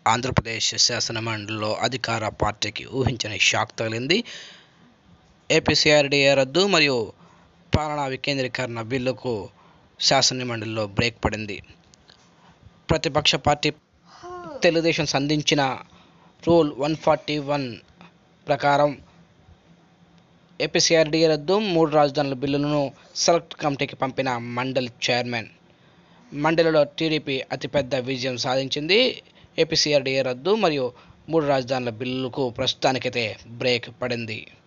ఆంధ్రప్రదేశ్ శాసనమండలిలో అధికార పార్టీకి ఊహించని షాక్ తగిలింది ఏపీసీఆర్డీఏ రద్దు మరియు పాలనా వికేంద్రీకరణ బిల్లుకు శాసనమండలిలో బ్రేక్ పడింది ప్రతిపక్ష పార్టీ తెలుగుదేశం సంధించిన రూల్ వన్ ఫార్టీ వన్ ప్రకారం ఏపీసీఆర్డీఏ రద్దు మూడు రాజధానుల బిల్లులను సెలెక్ట్ కమిటీకి పంపిన మండలి చైర్మన్ మండలిలో టీడీపీ అతిపెద్ద విజయం సాధించింది ఏపీసీఆర్డీఏ రద్దు మరియు మూడు రాజధానుల బిల్లులకు ప్రస్తుతానికైతే బ్రేక్ పడింది